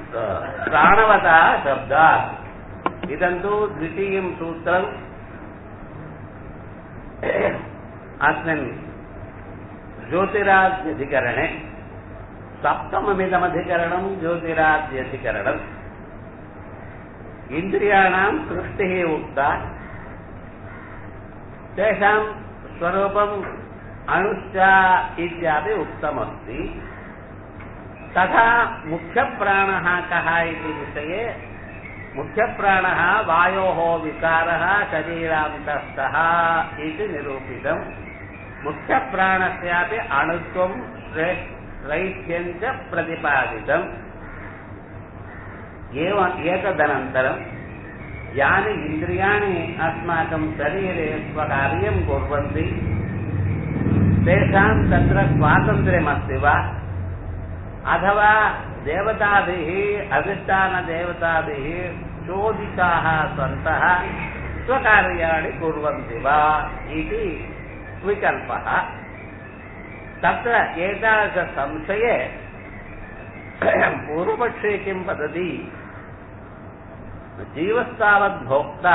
प्राणवता शब्दात् इदं तु द्वितीयं सूत्रम् अस्मिन् ज्योतिराद्यधिकरणे सप्तममिदमधिकरणं ज्योतिराद्यधिकरणम् इन्द्रियाणां सृष्टिः उक्ता तेषां स्वरूपम् अणुश्च इत्यादि उक्तमस्ति तथा मुख्यप्राणः कः इति विषये मुख्यप्राणः वायोः विकारः शरीरान्तस्थः इति निरूपितम् मुख्यप्राणस्यापि अणुत्वं श्रैष्ठ्यं च प्रतिपादितम् एवम् एतदनन्तरं यानि इन्द्रियाणि अस्माकं शरीरे स्वकार्यं कुर्वन्ति तेषां तत्र स्वातन्त्र्यमस्ति वा अथवा देवताभिः अधिष्ठानदेवताभिः चोदिताः सन्तः स्वकार्याणि कुर्वन्ति वा इति विकल्पः तत्र एतादृशसंशये पूर्वपक्षे किं वदति जीवस्तावद्भोक्ता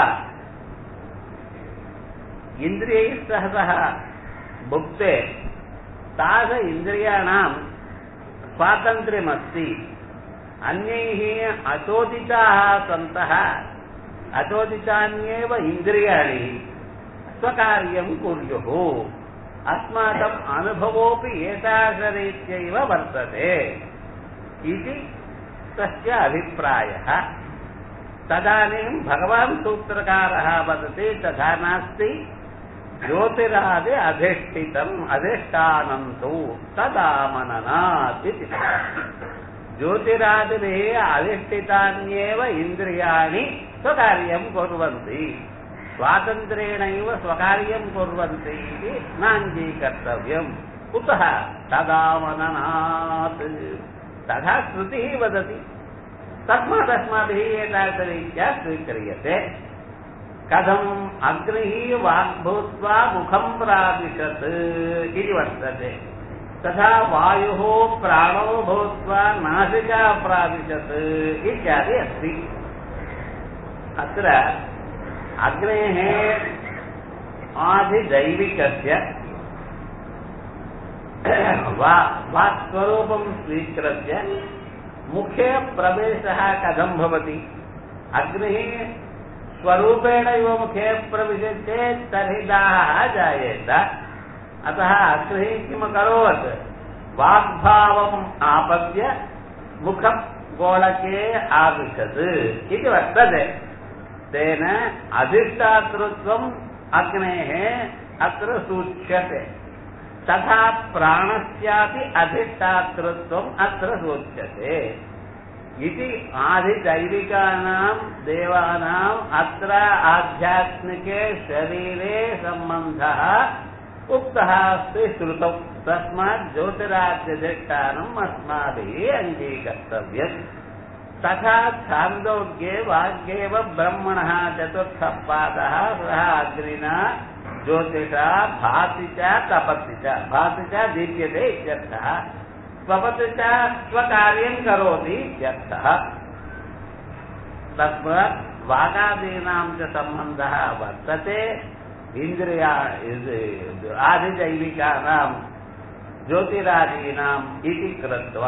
इन्द्रियैः सह सह भुक्ते तास इन्द्रियाणां स्वातन्त्र्यमस्ति अन्यैः अचोदिताः सन्तः अचोदितान्येव इन्द्रियाणि स्वकार्यं कुर्युः अस्माकम् अनुभवोऽपि एतादृशरीत्यैव वर्तते इति तस्य अभिप्रायः तदानीं भगवान् सूत्रकारः वदति तथा नास्ति ज्योतिरादि अधिष्ठितम् अधिष्ठानं तु तदामननात् इति ज्योतिरादिभिः अधिष्ठितान्येव इन्द्रियाणि स्वकार्यं कुर्वन्ति स्वातन्त्र्येणैव स्वकार्यं कुर्वन्ति इति नाङ्गीकर्तव्यम् कुतः तदामननात् तथा श्रुतिः वदति तस्मादस्माभिः एतादृशरीत्या स्वीक्रियते कथम् अग्निः वाग्भूत्वा मुखं प्राविशत् इति वर्तते तथा वायुः प्राणो भूत्वा नासिका प्राविशत् इत्यादि अस्ति अत्र अग्नेः आदिदैविकस्य वा वाक्स्वरूपं स्वीकृत्य मुखे प्रवेशः कथं भवति अग्निः स्वरूपेण इव मुखे प्रविशति चेत् तर्हि दाहः जायेत अतः अग्निः किमकरोत् वाग्भावम् आपद्य मुखगोलके आविशत् इति वर्तते तेन अधिष्ठातृत्वम् अग्नेः अत्र सूच्यते तथा प्राणस्यापि अधिष्ठातृत्वम् अत्र सूच्यते इति आदिदैविकानां देवानाम् अत्र आध्यात्मिके शरीरे सम्बन्धः उक्तः अस्ति श्रुतौ तस्मात् ज्योतिराद्यधिष्ठानम् अस्माभिः अङ्गीकर्तव्यम् तथा छान्दोग्ये वाग्येव ब्रह्मणः चतुर्थः पादः सः अग्निना ज्योतिषा भाति च तपति च भाति च दीप्यते इत्यर्थः स्वपति च स्वकार्यं करोति इत्यर्थः तस्मात् वागादीनां च सम्बन्धः वर्तते इन्द्रिया आदिदैविकानां ज्योतिरादीनाम् इति कृत्वा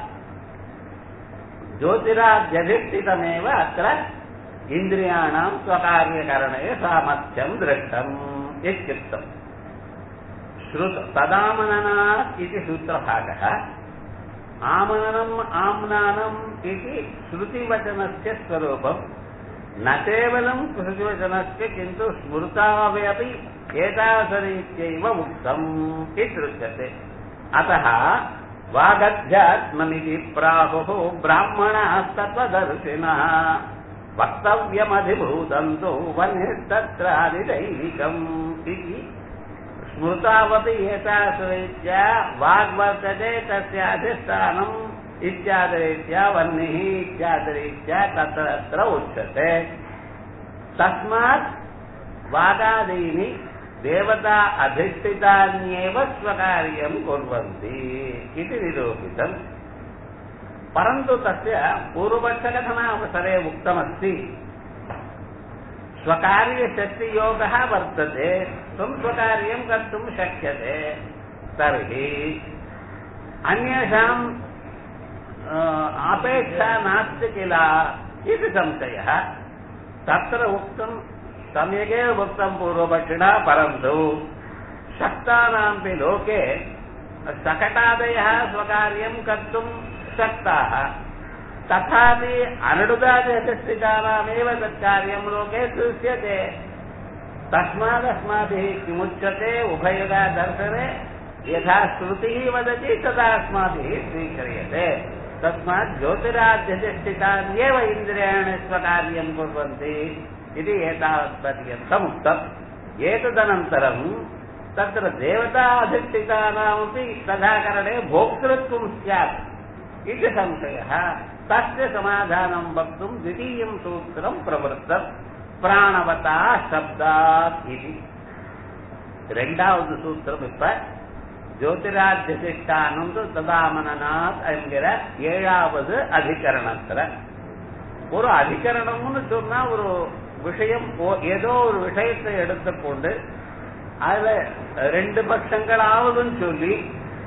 ज्योतिराद्यधिष्ठितमेव अत्र इन्द्रियाणां स्वकार्यकरणे सामर्थ्यं दृष्टम् इत्युक्तम् श्रुत तदामननात् इति सूत्रभागः आमननम् आम्नानम् इति श्रुतिवचनस्य स्वरूपम् न केवलं श्रुतिवचनस्य किन्तु स्मृतावपि एतादृशरीत्यैव उक्तम् इत्युच्यते अतः वागध्यात्मनिति प्राहुः ब्राह्मणास्तत्त्वदर्शिनः वक्तव्यमधिभूतं तु वह्निस्तत्रादिदैविकम् इति स्मृतावपि एतादृशरीत्या वाग्वर्तते तस्य अधिष्ठानम् इत्यादिरीत्या वह्निः इत्यादिरीत्या तत्र तत्र उच्यते तस्मात् वागादीनि देवता अधिष्ठितान्येव स्वकार्यं कुर्वन्ति इति निरूपितम् परन्तु तस्य पूर्वपक्षकथनावसरे उक्तमस्ति स्वकार्यशक्तियोगः वर्तते त्वं स्वकार्यं कर्तुं शक्यते तर्हि अन्येषाम् अपेक्षा नास्ति किल इति संशयः तत्र उक्तं सम्यगेव उक्तं पूर्वपक्षिणा परन्तु शक्तानामपि लोके शकटादयः स्वकार्यं कर्तुं शक्ताः तथापि अनडुदादिस्थितानामेव तत्कार्यं लोके दृश्यते तस्मादस्माभिः किमुच्यते उभयदा दर्शने यथा श्रुतिः वदति तदा अस्माभिः स्वीक्रियते तस्मात् ज्योतिराध्यधिष्ठितान्येव इन्द्रियाणि स्वकार्यं कुर्वन्ति इति एतावत्पर्यन्तम् उक्तम् एतदनन्तरं तत्र देवता अधिष्ठितानामपि तथाकरणे भोक्तृत्वं स्यात् इति संशयः तस्य समाधानं वक्तुं द्वितीयं सूत्रं प्रवृत्तम् பிராணவதா சப்தாத் இது ரெண்டாவது சூத்திரம் இப்ப ஜோதிராத்தியதிஷ்டானந்து ததாமனநாத் என்கிற ஏழாவது அதிகரணத்துல ஒரு அதிகரணம்னு சொன்னா ஒரு விஷயம் ஏதோ ஒரு விஷயத்தை எடுத்துக்கொண்டு அதுல ரெண்டு பட்சங்களாவதும் சொல்லி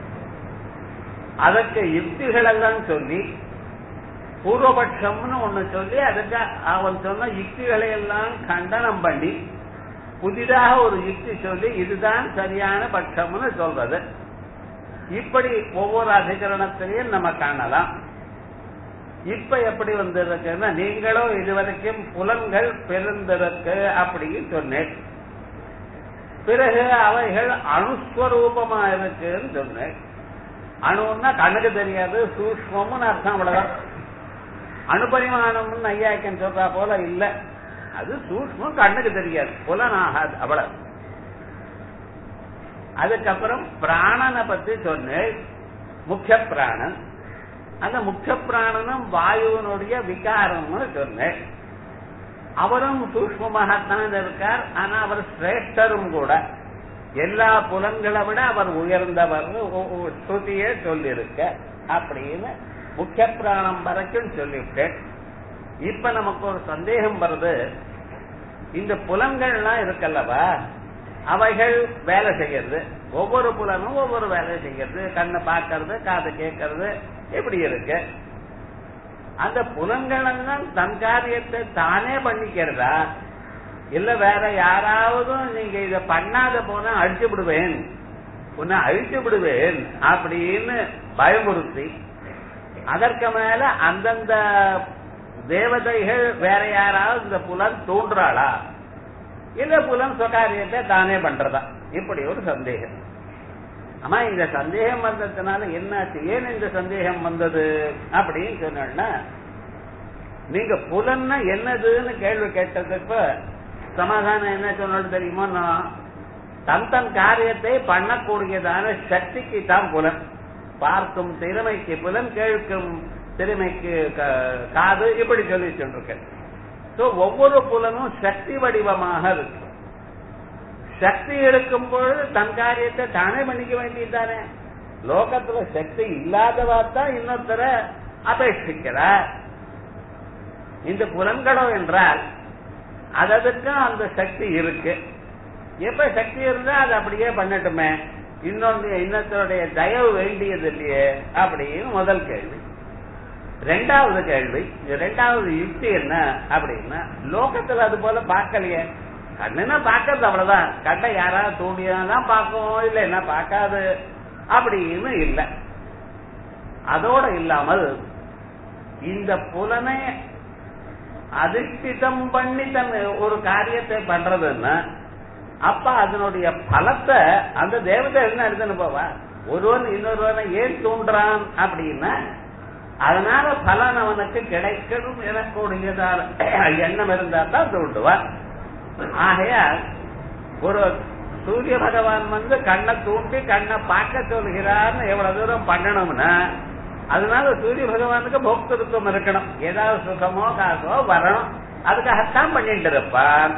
அதற்கு யுக்திகள் எல்லாம் சொல்லி பூர்வபட்சம்னு ஒண்ணு சொல்லி அதுக்கு அவன் சொன்ன யுக்திகளை எல்லாம் கண்டனம் பண்ணி புதிதாக ஒரு யுக்தி சொல்லி இதுதான் சரியான பட்சம்னு சொல்றது இப்படி ஒவ்வொரு அதிகரணத்திலையும் நம்ம காணலாம் இப்ப எப்படி வந்திருக்குன்னா நீங்களும் இதுவரைக்கும் புலன்கள் பெருந்திருக்கு அப்படின்னு சொன்னேன் பிறகு அவைகள் அணுஸ்வரூபமா இருக்குன்னு சொன்னேன் அணுன்னா கண்ணுக்கு தெரியாது சூஷ்மம்னு அர்த்தம் அவ்வளவுதான் அணுபரிமாணம்னு ஐயாக்கன் சொல்றா போல இல்ல அது சூஷ்மம் கண்ணுக்கு தெரியாது புலனாகாது அவ்வளவு அதுக்கப்புறம் பிராணனை பத்தி சொன்னேன் முக்கிய பிராணன் அந்த முக்கிய பிராணனும் வாயுவனுடைய விகாரம்னு சொன்னேன் அவரும் சூஷ்மமாகத்தான் இருக்கார் ஆனா அவர் சிரேஷ்டரும் கூட எல்லா புலன்களை விட அவர் உயர்ந்தவர் ஸ்ருதியே சொல்லியிருக்க அப்படின்னு முக்கிய பிராணம் வரைக்கும் சொல்லிவிட்டேன் இப்ப நமக்கு ஒரு சந்தேகம் வருது இந்த புலன்கள்லாம் இருக்கல்லவா அவைகள் வேலை செய்யறது ஒவ்வொரு புலனும் ஒவ்வொரு வேலையை செய்யறது கண்ணை பார்க்கறது காதை கேட்கறது எப்படி இருக்கு அந்த புலன்கள் எல்லாம் தன் காரியத்தை தானே பண்ணிக்கிறதா இல்ல வேற யாராவது நீங்க இத பண்ணாத போனா அழிச்சு விடுவேன் உன்னை அழிச்சு விடுவேன் அப்படின்னு பயமுறுத்தி அதற்கு மேல அந்தந்த தேவதைகள் வேற யாராவது இந்த புலன் தோன்றாளா இல்ல புலன் சுகாரியத்தை தானே பண்றதா இப்படி ஒரு சந்தேகம் ஆமா இந்த சந்தேகம் வந்ததுனால என்னாச்சு ஏன் இந்த சந்தேகம் வந்தது அப்படின்னு சொன்னா நீங்க புலன்னா என்னதுன்னு கேள்வி கேட்டதுக்கு சமாதானம் என்ன சொன்னது தெரியுமா நான் தன் தன் காரியத்தை பண்ணக்கூடியதான சக்திக்கு தான் புலன் பார்க்கும் திறமைக்கு புலன் கேட்கும் திறமைக்கு காது இப்படி சொல்லி சொல்லிருக்கேன் ஒவ்வொரு புலனும் சக்தி வடிவமாக இருக்கு சக்தி இருக்கும் பொழுது தன் காரியத்தை தானே பண்ணிக்க வேண்டியதுதானே லோகத்துல சக்தி இல்லாதவா தான் இன்னொருத்தர அபேட்சிக்கிறார் இந்த புலன்களோ என்றால் அதற்கும் அந்த சக்தி இருக்கு எப்ப சக்தி இருந்தா அது அப்படியே பண்ணட்டுமே இன்னொன்று இன்னத்தோடைய தயவு வேண்டியது இல்லையே அப்படின்னு முதல் கேள்வி ரெண்டாவது கேள்வி ரெண்டாவது யுக்தி என்ன அப்படின்னா லோகத்துல அது போல பார்க்கலையே கண்ணுன்னா பார்க்கறது அவ்வளவுதான் கண்ணை யாராவது தூண்டிதான் பார்க்கும் இல்ல என்ன பார்க்காது அப்படின்னு இல்லை அதோட இல்லாமல் இந்த புலனை அதிஷ்டிதம் பண்ணி தன் ஒரு காரியத்தை பண்றதுன்னா அப்ப அதனுடைய பலத்தை அந்த தேவதை என்ன எடுத்துன்னு போவா ஒருவன் இன்னொருவனை ஏன் தூண்டுறான் அப்படின்னா அதனால பலன் அவனுக்கு கிடைக்கணும் எனக்கூடியதால் எண்ணம் இருந்தா தான் தூண்டுவான் ஆகையால் ஒரு சூரிய பகவான் வந்து கண்ணை தூண்டி கண்ணை பார்க்க சொல்கிறார்னு எவ்வளவு தூரம் பண்ணணும்னா அதனால சூரிய பகவானுக்கு போக்திருத்தம் இருக்கணும் ஏதாவது சுகமோ காசோ வரணும் அதுக்காகத்தான் பண்ணிட்டு இருப்பான்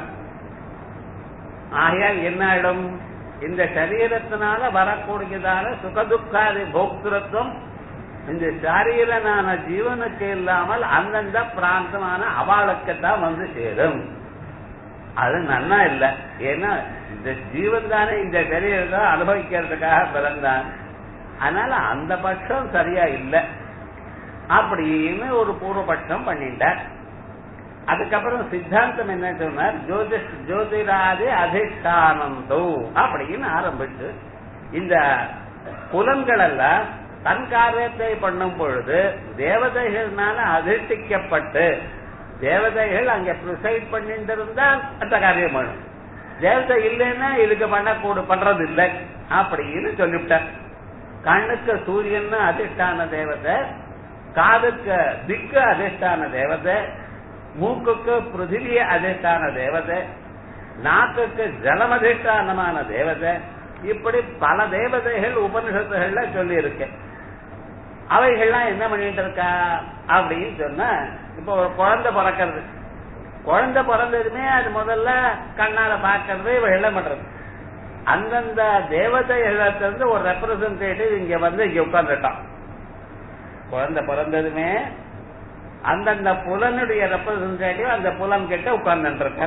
ஆகையால் என்ன ஆயிடும் இந்த சரீரத்தினால வரக்கூடியதான சுகதுக்காதி போக்திருத்தம் இந்த சாரீரனான ஜீவனுக்கு இல்லாமல் அந்தந்த பிராந்தமான அவளுக்கு தான் வந்து சேரும் அது நன்னா இல்ல ஏன்னா இந்த ஜீவன் தானே இந்த சரீரத்தை அனுபவிக்கிறதுக்காக பிறந்தான் அதனால அந்த பட்சம் சரியா இல்லை அப்படின்னு ஒரு பூர்வபட்சம் பண்ணிட்டார் அதுக்கப்புறம் சித்தாந்தம் என்ன சொன்னார் ஜோதிஷ் ஜோதிராதி அதிஷ்டானந்தோ அப்படின்னு ஆரம்பிச்சு இந்த புலன்கள் எல்லாம் தன் காரியத்தை பண்ணும் பொழுது தேவதைகள்னால அதிர்ஷ்டிக்கப்பட்டு தேவதைகள் அங்க ப்ரிசைட் பண்ணிட்டு இருந்தால் அந்த காரியம் பண்ணும் தேவதை இல்லைன்னா இதுக்கு பண்ணக்கூட பண்றது இல்லை அப்படின்னு சொல்லிவிட்டார் கண்ணுக்கு சூரியன் அதிஷ்டான தேவதை காதுக்கு திக்கு அதிஷ்டான தேவதை மூக்குக்கு பிருத்திவி அதிஷ்டான தேவதை நாக்குக்கு ஜலமதிஷ்டானமான தேவதை இப்படி பல தேவதைகள் உபனிஷத்துகள்ல சொல்லி இருக்கேன் அவைகள்லாம் என்ன பண்ணிட்டு இருக்கா அப்படின்னு சொன்னா இப்ப ஒரு குழந்தை பிறக்கிறது குழந்தை பிறந்ததுமே அது முதல்ல கண்ணால பாக்குறது வெள்ளம் பண்றது அந்தந்த தேவதைகளிடத்திலிருந்து ஒரு ரெப்ரசன்டேட்டிவ் இங்க வந்து இங்க உட்கார்ந்துட்டான் குழந்தை பிறந்ததுமே அந்தந்த புலனுடைய ரெப்ரசன்டேட்டிவ் அந்த புலன் கிட்ட உட்கார்ந்து இருக்க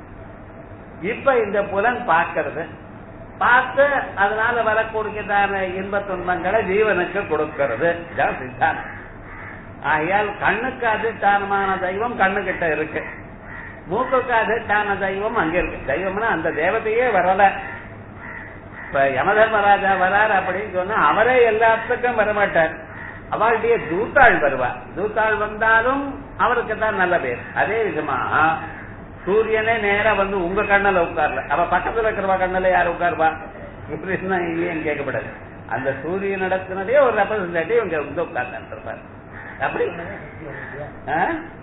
இப்ப இந்த புலன் பார்க்கறது பார்த்து அதனால வரக்கூடியதான இன்ப துன்பங்களை ஜீவனுக்கு கொடுக்கிறது இதான் சித்தாந்தம் ஆகையால் கண்ணுக்கு அதிஷ்டானமான தெய்வம் கண்ணு கிட்ட இருக்கு மூக்குக்கு அதிஷ்டான தெய்வம் அங்க இருக்கு தெய்வம்னா அந்த தேவதையே வரல இப்ப யமதர்மராஜா வரார் அப்படின்னு சொன்னா அவரே எல்லாத்துக்கும் வரமாட்டார் அவளுடைய தூத்தாள் வருவா தூத்தாள் வந்தாலும் அவருக்கு தான் நல்ல பேர் அதே விதமா சூரியனே நேரா வந்து உங்க கண்ணுல உட்கார்ல அவ பக்கத்துல இருக்கிறவா கண்ணுல யார் உட்காருவா இப்படின்னா இல்லையும் கேட்கப்படாது அந்த சூரியன் இடத்தினுடைய ஒரு ரெப்ரசன்டேட்டிவ் இங்க வந்து உட்கார்ந்து இருப்பார் அப்படி ஆ?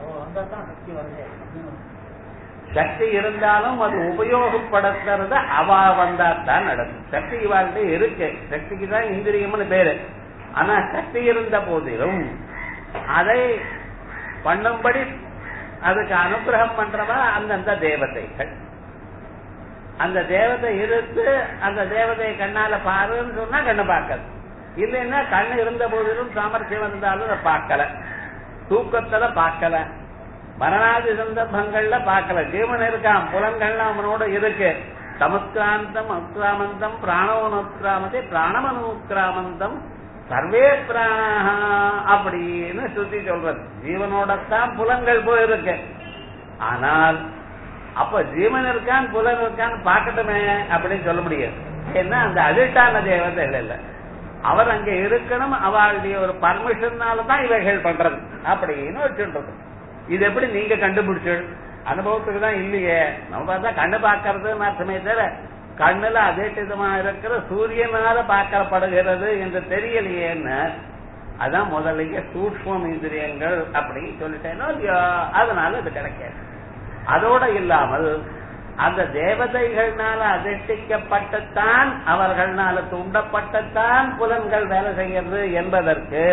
சக்தி இருந்தாலும் அது உபயோகப்படுத்துறது அவ வந்தா தான் நடக்கும் சக்தி இவாழ்கிட்ட இருக்கு சக்திக்கு தான் இந்திரியம்னு பேரு ஆனா சக்தி இருந்த போதிலும் அதை பண்ணும்படி அதுக்கு அனுகிரகம் பண்றவா அந்தந்த தேவதைகள் அந்த தேவதை இருந்து அந்த தேவதையை கண்ணால பாருன்னு சொன்னா கண்ணு பார்க்காது இல்லைன்னா கண்ணு இருந்த போதிலும் சாமர்த்தியம் இருந்தாலும் அதை பார்க்கல தூக்கத்துல பார்க்கல மரணாதி சந்தர்ப்பங்கள்ல பார்க்கல ஜீவன் இருக்கான் புலன்கள்லாம் அவனோட இருக்கு சமுத்கிராந்தம் அனுக்கிராமந்தம் பிராணவனுக்கிராமத்தை பிராணமனுக்கிராமந்தம் சர்வே பிராணா அப்படின்னு சுத்தி சொல்றது ஜீவனோடத்தான் புலன்கள் போயிருக்கு ஆனால் அப்ப ஜீவன் இருக்கான் புலன் இருக்கான்னு பார்க்கட்டுமே அப்படின்னு சொல்ல முடியாது ஏன்னா அந்த அதிர்ஷ்டான தேவதைகள் இல்ல அவர் அங்க இருக்கணும் அவளுடைய ஒரு பர்மிஷன்னால தான் இவைகள் பண்றது அப்படின்னு வச்சுன்றது இது எப்படி நீங்க கண்டுபிடிச்சு அனுபவத்துக்கு தான் இல்லையே நம்ம பார்த்தா கண்ணு பார்க்கறது அர்த்தமே தவிர கண்ணுல அதேட்டிதமா இருக்கிற சூரியனால பார்க்கப்படுகிறது என்று தெரியலையேன்னு அதான் முதல்ல சூக்மம் இந்திரியங்கள் அப்படின்னு சொல்லிட்டேனோ இல்லையோ அதனால இது கிடைக்காது அதோட இல்லாமல் அந்த தேவதைகள்னால அதிர்ஷ்டிக்கப்பட்டுத்தான் அவர்களால தூண்டப்பட்டுத்தான் புலன்கள் வேலை செய்யறது என்பதற்கு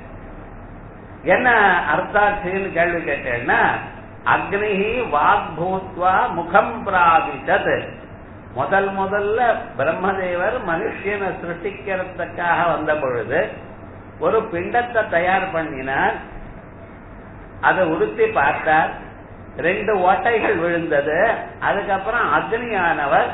என்ன அர்த்தாட்சின்னு கேள்வி கேட்டேன்னா அக்னிஹி வாக்பூத்வா முகம் பிராபிச்சது முதல் முதல்ல பிரம்மதேவர் மனுஷனை சிருஷ்டிக்கிறதுக்காக வந்த பொழுது ஒரு பிண்டத்தை தயார் பண்ணினார் அதை உடுத்தி பார்த்தார் ரெண்டு ஓட்டைகள் விழுந்தது அதுக்கப்புறம் அக்னியானவர்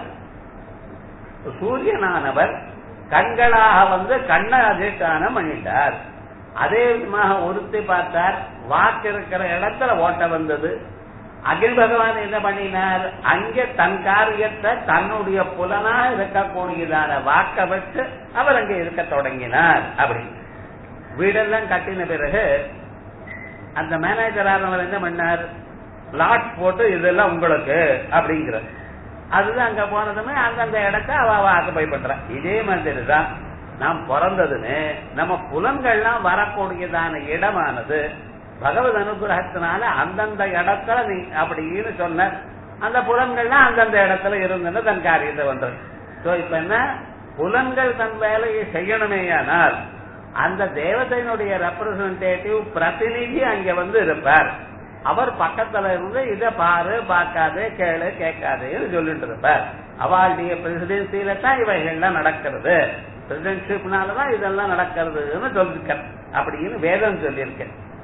சூரியனானவர் கண்களாக வந்து கண்ண அதிஷ்டானம் பண்ணிட்டார் அதே விதமாக உறுத்தி பார்த்தார் வாக்கு இருக்கிற இடத்துல ஓட்ட வந்தது அகில் பகவான் என்ன பண்ணினார் அங்கே தன் காரியத்தை தன்னுடைய புலனா இருக்கக்கூடியதான வாக்க வச்சு அவர் அங்கே இருக்க தொடங்கினார் அப்படி வீடெல்லாம் கட்டின பிறகு அந்த மேனேஜர் ஆனவர் என்ன பண்ணார் லாட் போட்டு இதெல்லாம் உங்களுக்கு அப்படிங்கிற அதுதான் அங்க போனதுமே அந்தந்த இடத்த அவ அவ ஆக்குப்பை பண்ற இதே மாதிரி தான் நாம் பிறந்ததுன்னு நம்ம புலன்கள்லாம் வரக்கூடியதான இடமானது பகவத் அனுகிரகத்தினால அந்தந்த இடத்துல நீ அப்படின்னு சொன்ன அந்த புலன்கள்லாம் அந்தந்த இடத்துல இருந்துன்னு தன் காரியத்தை பண்றது சோ இப்ப என்ன புலன்கள் தன் வேலையை செய்யணுமேயானால் அந்த தேவதையினுடைய ரெப்ரசன்டேட்டிவ் பிரதிநிதி அங்க வந்து இருப்பார் அவர் பக்கத்துல இருந்து இத பாரு பார்க்காது கேளு கேட்காதுன்னு சொல்லிட்டு இருப்பார் அவளுடைய பிரசிடென்சியில தான் இவைகள்லாம் நடக்கிறது பிரசிடென்ஷிப்னாலதான் இதெல்லாம் நடக்கிறதுன்னு சொல்லிருக்க அப்படின்னு வேதம் சொல்லியிருக்கு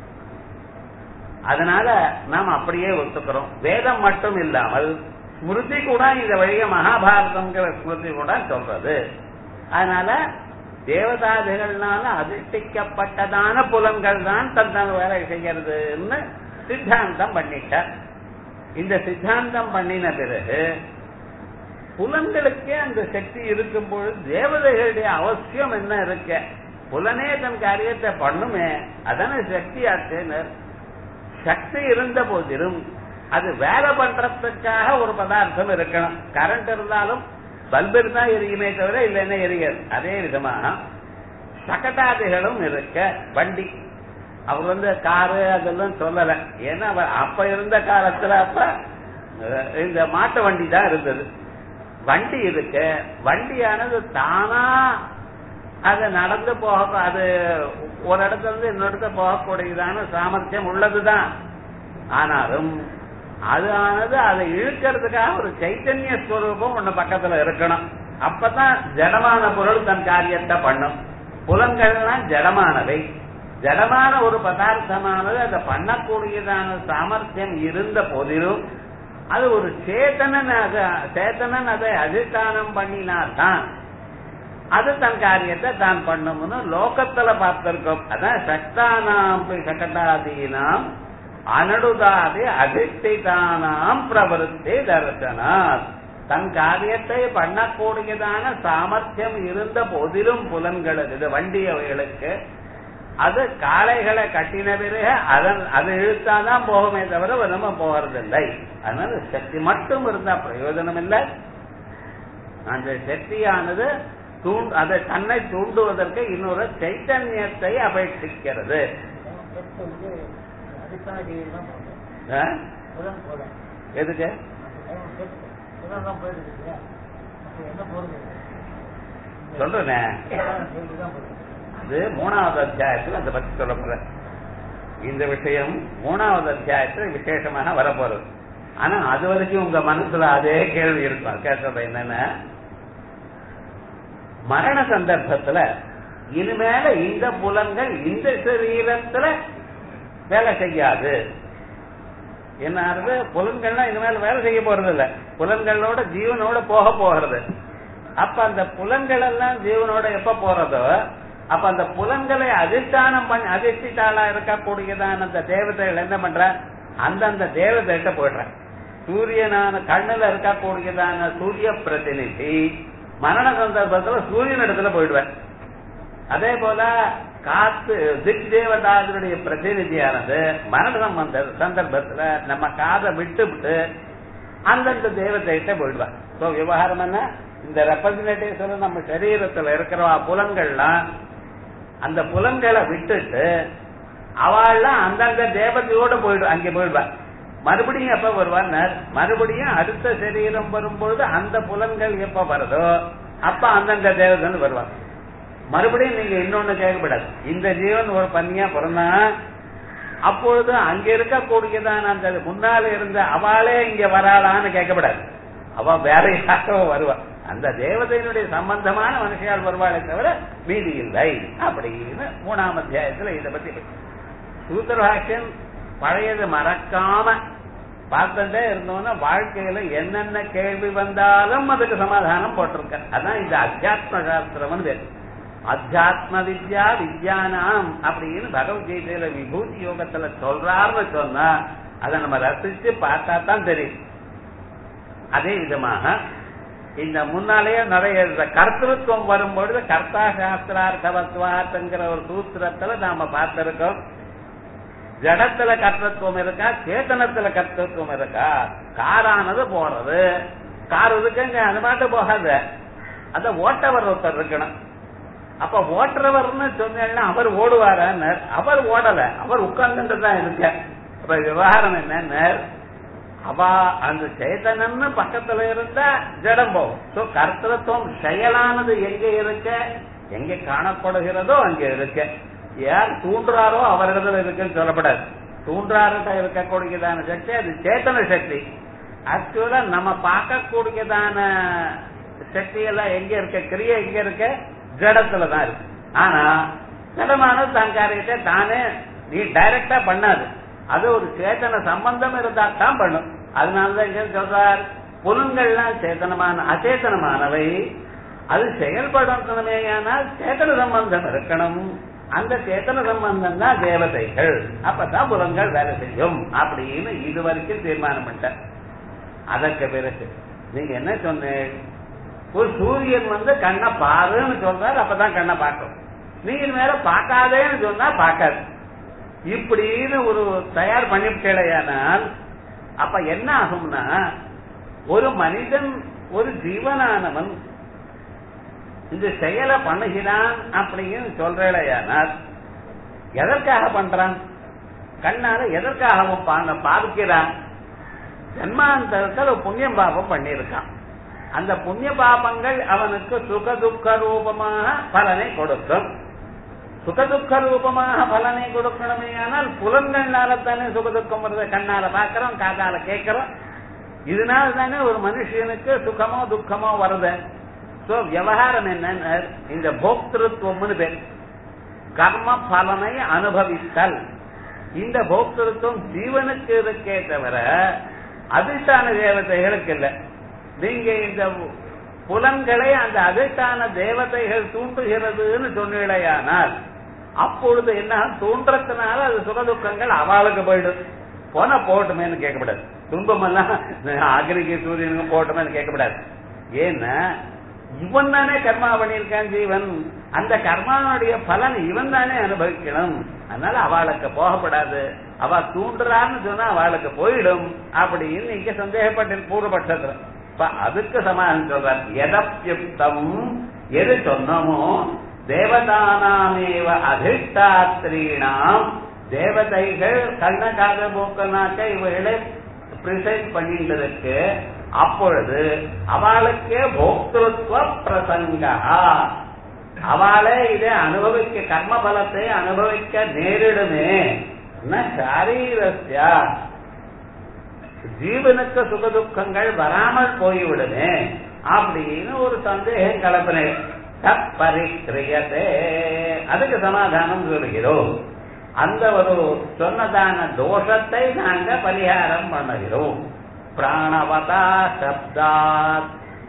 அதனால நாம் அப்படியே ஒத்துக்கிறோம் வேதம் மட்டும் இல்லாமல் ஸ்மிருதி கூட இந்த வழிய மகாபாரதம்ங்கிற ஸ்மிருதி கூட சொல்றது அதனால தேவதாதிகள்னால அதிர்ஷ்டிக்கப்பட்டதான புலன்கள் தான் தன் வேலை செய்யறதுன்னு சித்தாந்தம் பண்ணிட்டார் இந்த சித்தாந்தம் பண்ணின பிறகு புலன்களுக்கே அந்த சக்தி இருக்கும் பொழுது தேவதைகளுடைய அவசியம் என்ன இருக்க புலனே தன் காரியத்தை பண்ணுமே அதான சக்தி ஆச்சுன்னு சக்தி இருந்த போதிலும் அது வேலை பண்றதுக்காக ஒரு பதார்த்தம் இருக்கணும் கரண்ட் இருந்தாலும் பல்பு இருந்தா எரியுமே தவிர இல்லைன்னா எரியாது அதே விதமா சகட்டாதிகளும் இருக்க வண்டி அவர் வந்து காரு அதெல்லாம் சொல்லல ஏன்னா அவர் அப்ப இருந்த காலத்துல அப்ப அஹ், இந்த மாட்டு வண்டி தான் இருந்தது வண்டி இருக்கு வண்டியானது தானா அது நடந்து போக அது ஒரு இடத்துல இருந்து இன்னொரு இடத்துல போகக்கூடியதான சாமர்த்தியம் உள்ளதுதான் ஆனாலும் அது ஆனது அதை இழுக்கிறதுக்காக ஒரு சைத்தன்ய ஸ்வரூபம் ஒண்ணு பக்கத்துல இருக்கணும் அப்பதான் ஜடமான பொருள் தன் காரியத்தை பண்ணும் புலன்கள்லாம் ஜடமானவை ஜடமான ஒரு பதார்த்தமானது அதை பண்ணக்கூடியதான சாமர்த்தியம் இருந்த போதிலும் அது ஒரு சேத்தனன் அது சேத்தனன் அதை அதிஷ்டானம் பண்ணினாதான் அது தன் காரியத்தை தான் பண்ணும்னு லோகத்துல பார்த்திருக்கோம் அதான் சக்தானாம் சகட்டாதீனாம் அனடுதாதி அதிஷ்டிதானாம் பிரவருத்தி தரிசனார் தன் காரியத்தை பண்ணக்கூடியதான சாமர்த்தியம் இருந்த போதிலும் புலன்களுக்கு இது வண்டி அவைகளுக்கு அது காளைகளை கட்டின பிறகு அதன் அது இழுத்தாதான் போகுமே தவிர நம்ம போறதில்லை அதனால சக்தி மட்டும் இருந்தா பிரயோஜனம் இல்லை அந்த சக்தியானது தூண் அதை தன்னை தூண்டுவதற்கு இன்னொரு சைத்தன்யத்தை அபேட்சிக்கிறது வந்து அதுக்கான டிகிரி தான் போடுறேன் ஆ? புலன் போல எதுக்கு புலன் தான் போயிட்டு இருக்கு அப்போ என்ன போடுறது சொல்றேனே கேள்வி தான் போடுறேன் அது மூணாவது அத்தியாயத்தில் அதை பத்தி சொல்ல போறேன் இந்த விஷயம் மூணாவது அத்தியாயத்தில் விசேஷமாக வரப்போறது ஆனா அது வரைக்கும் உங்க மனசுல அதே கேள்வி இருக்கும் கேட்டது என்னன்னா மரண சந்தர்ப்பத்துல இனிமேல இந்த புலன்கள் இந்த சரீரத்துல வேலை செய்யாது என்ன ஆகுது புலன்கள்லாம் இனிமேல் வேலை செய்ய போறது இல்ல புலன்களோட ஜீவனோட போக போகிறது அப்ப அந்த புலன்கள் எல்லாம் ஜீவனோட எப்ப போறதோ அப்ப அந்த புலன்களை அதிஷ்டானம் பண்ணி அதிஷ்டித்தாளா இருக்கக்கூடியதான அந்த தேவதைகள் என்ன பண்ற அந்தந்த தேவதைகிட்ட போயிடுற சூரியனான கண்ணுல இருக்கக்கூடியதான சூரிய பிரதிநிதி மரண சந்தர்ப்பத்துல சூரியன் இடத்துல போயிடுவேன் அதே போல காத்து திக் தேவதாதனுடைய பிரதிநிதியானது மரண சம்பந்த சந்தர்ப்பத்துல நம்ம காதை விட்டு விட்டு அந்தந்த தேவதைகிட்ட போயிடுவான் சோ விவகாரம் என்ன இந்த ரெப்ரசன்டேட்டிவ்ஸ் நம்ம சரீரத்துல இருக்கிற புலன்கள்லாம் அந்த புலன்களை விட்டுட்டு அவள்லாம் அந்தந்த தேவதையோட போயிடு அங்கே போயிடுவான் மறுபடியும் எப்ப வருவார் மறுபடியும் அடுத்த சரீரம் வரும்பொழுது அந்த புலன்கள் எப்ப வருதோ அப்ப அந்தந்த தேவதன் வருவார் மறுபடியும் நீங்க இன்னொன்னு கேட்கப்படாது இந்த ஜீவன் ஒரு பண்ணியா பிறந்தா அப்பொழுது அங்க இருக்கக்கூடியதான அந்த முன்னால இருந்த அவளே இங்க வராளான்னு கேட்கப்படாது அவ வேற யாரோ வருவா அந்த தேவதையினுடைய சம்பந்தமான மனுஷியால் வருவாளே தவிர மீதி இல்லை அப்படின்னு மூணாம் அத்தியாயத்துல இதை பத்தி சூத்திரபாஷ்யம் பழையது மறக்காம பார்த்துட்டே இருந்தோம்னா வாழ்க்கையில என்னென்ன கேள்வி வந்தாலும் அதுக்கு சமாதானம் போட்டிருக்க அதான் இந்த அத்தியாத்ம சாஸ்திரம் பேர் அத்தியாத்ம வித்யா வித்யானாம் அப்படின்னு பகவத்கீதையில விபூதி யோகத்துல சொல்றாருன்னு சொன்னா அதை நம்ம ரசிச்சு பார்த்தா தான் தெரியும் அதே விதமாக இந்த முன்னாலேயே நிறைய இந்த கர்த்தத்துவம் வரும்பொழுது கர்த்தா சாஸ்திரார்த்தவத்வாத்துங்கிற ஒரு சூத்திரத்துல நாம பார்த்திருக்கோம் ஜடத்துல கர்த்தத்துவம் இருக்கா சேத்தனத்துல கர்த்தத்துவம் இருக்கா காரானது போறது கார் இருக்குங்க அது மாட்டு போகாது அத ஓட்டவர் ஒருத்தர் இருக்கணும் அப்ப ஓட்டுறவர்னு சொன்னா அவர் ஓடுவாரான்னு அவர் ஓடல அவர் உட்கார்ந்துட்டு தான் இருக்க அப்ப விவகாரம் என்னன்னு அவ அந்த சேத்தனன்னு பக்கத்துல இருந்தா ஜடம் போகும் சோ கர்த்தத்துவம் செயலானது எங்க இருக்க எங்க காணப்படுகிறதோ அங்க இருக்க யார் தூண்டுறாரோ அவரிடத்துல இருக்குன்னு சொல்லப்படாது தூண்டுறாருட்ட இருக்கக்கூடியதான சக்தி அது சேத்தன சக்தி ஆக்சுவலா நம்ம பார்க்கக்கூடியதான சக்தி எல்லாம் எங்க இருக்க கிரியை எங்க இருக்க ஜடத்துல தான் இருக்கு ஆனா ஜடமானது தன் காரியத்தை தானே நீ டைரக்டா பண்ணாது அது ஒரு சேத்தன சம்பந்தம் இருந்தா தான் பண்ணும் அதனாலதான் இங்க சொல்றார் புலன்கள்லாம் சேத்தனமான அச்சேதனமானவை அது செயல்படணுமேயானால் சேத்தன சம்பந்தம் இருக்கணும் அந்த சேத்தன சம்பந்தம் தான் தேவதைகள் அப்பதான் புலன்கள் வேலை செய்யும் அப்படின்னு இது வரைக்கும் தீர்மானம் பண்ணிட்டேன் அதற்கு பிறகு நீங்க என்ன சொன்னீங்க ஒரு சூரியன் வந்து கண்ணை பாருன்னு சொல்றாரு அப்பதான் கண்ணை பார்க்கும் நீங்க மேல பார்க்காதேன்னு சொன்னா பார்க்காது இப்படின்னு ஒரு தயார் பண்ணிவிட்டேனால் அப்ப என்ன ஆகும்னா ஒரு மனிதன் ஒரு ஜீவனானவன் இந்த செயலை பண்ணுகிறான் அப்படின்னு சொல்றேனால் எதற்காக பண்றான் கண்ணால எதற்காக அவன் பா- பார்க்கிறான் ஜன்மாந்தரத்தில் ஒரு புண்ணியம் பாபம் பண்ணியிருக்கான் அந்த புண்ணிய பாபங்கள் அவனுக்கு சுக துக்க ரூபமாக பலனை கொடுக்கும் சுக துக்க ரூபமாக பலனை கொடுக்கணுமே ஆனால் புலன்கள்னால தானே சுக துக்கம் வருது கண்ணால பாக்குறோம் காதால கேட்கிறோம் இதனால தானே ஒரு மனுஷனுக்கு சுகமோ துக்கமோ வருது சோ விவகாரம் என்ன இந்த போக்திருத்துவம்னு பேர் கர்ம பலனை அனுபவித்தல் இந்த போக்திருத்துவம் ஜீவனுக்கு இருக்கே தவிர அதிர்ஷ்டான தேவதைகளுக்கு இல்லை நீங்க இந்த புலன்களை அந்த அதிர்ஷ்டான தேவதைகள் தூண்டுகிறதுன்னு சொன்னீழையானால் அப்பொழுது என்ன தூண்டுறதுனால அது சுகதுக்கங்கள் அவளுக்கு போயிடும் போனா போட்டுமேன்னு கேட்கக்கூடாது துன்பம் எல்லாம் அக்னிக்கு சூரியனுக்கு போட்டுமேன்னு கேட்கக்கூடாது ஏன்னா இவன் தானே கர்மா பண்ணியிருக்கான் ஜீவன் அந்த கர்மாவுடைய பலன் இவன் தானே அனுபவிக்கணும் அதனால அவளுக்கு போகப்படாது அவ தூண்டுறான்னு சொன்னா அவளுக்கு போயிடும் அப்படின்னு இங்க சந்தேகப்பட்ட பூர்வபட்சத்துல இப்ப அதுக்கு சமாதானம் சொல்றார் எதப்யுக்தம் எது சொன்னமோ தேவதானாமேவ அதிஷ்டாத்திரீணாம் தேவதைகள் கண்ண காத மூக்கனாக்க இவைகளை பிரிசைட் பண்ணிட்டதற்கு அப்பொழுது அவளுக்கே போக்திருத்துவ பிரசங்கா அவளே இதை அனுபவிக்க கர்ம பலத்தை அனுபவிக்க நேரிடுமே ந சாரீரஸ்யா ஜீவனுக்கு சுகதுக்கங்கள் வராமல் போய்விடுமே அப்படின்னு ஒரு சந்தேகம் கலப்பினேன் தப்பரிக்கிரியதே அதுக்கு சமாதானம் சொல்கிறோம் அந்த ஒரு சொன்னதான தோஷத்தை நாங்க பரிகாரம் பண்ணுகிறோம் பிராணவதா சப்தாத்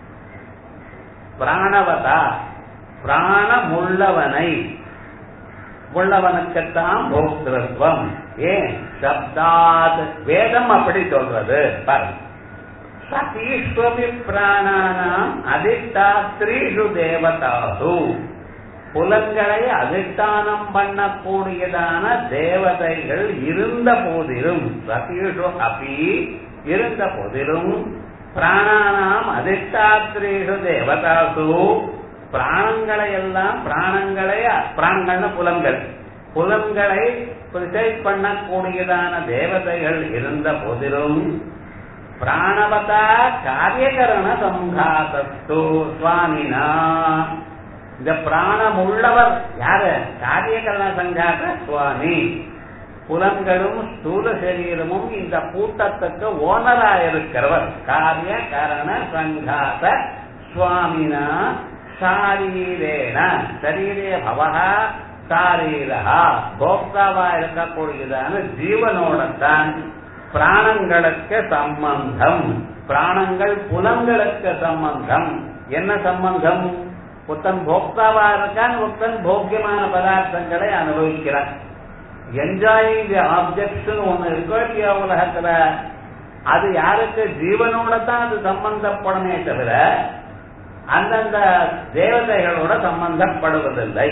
பிராணவதா பிராணமுள்ளவனை உள்ளவனுக்குத்தான் போக்திருத்துவம் ஏன் சப்தாத் வேதம் அப்படி சொல்றது பாருங்க சதீஸ்வமி பிராணானாம் அதிஷ்டா ஸ்திரீஷு தேவதாசு புலன்களை அதிஷ்டானம் பண்ணக்கூடியதான தேவதைகள் இருந்த போதிலும் சதீஷு அபி இருந்த போதிலும் பிராணானாம் அதிஷ்டாத்திரீஷு தேவதாசு பிராணங்களை எல்லாம் பிராணங்களை பிராணங்கள்னு புலன்கள் புலன்களை பிரிசைட் பண்ணக்கூடியதான தேவதைகள் இருந்த போதிலும் பிராணவதா காரியகரண சம்ஹாதத்து சுவாமினா இந்த பிராணம் உள்ளவர் யாரு காரியகரண சங்காத சுவாமி புலன்களும் ஸ்தூல சரீரமும் இந்த கூட்டத்துக்கு ஓனரா இருக்கிறவர் காரிய கரண சங்காத சுவாமினா சாரீரேன சரீரே பவகா சாரீரா போக்தாவா இருக்கக்கூடியதான ஜீவனோடத்தான் பிராணங்களுக்கு சம்பந்தம் பிராணங்கள் புலங்களுக்கு சம்பந்தம் என்ன சம்பந்தம் புத்தன் போக்தாவா இருக்கான் புத்தன் போக்கியமான பதார்த்தங்களை அனுபவிக்கிறான் என்ஜாயிங் தி ஆப்ஜெக்ட்ஸ் ஒண்ணு இருக்கோ இல்லையா உலகத்துல அது யாருக்கு ஜீவனோட தான் அது சம்பந்தப்படுமே தவிர அந்தந்த தேவதைகளோட சம்பந்தப்படுவதில்லை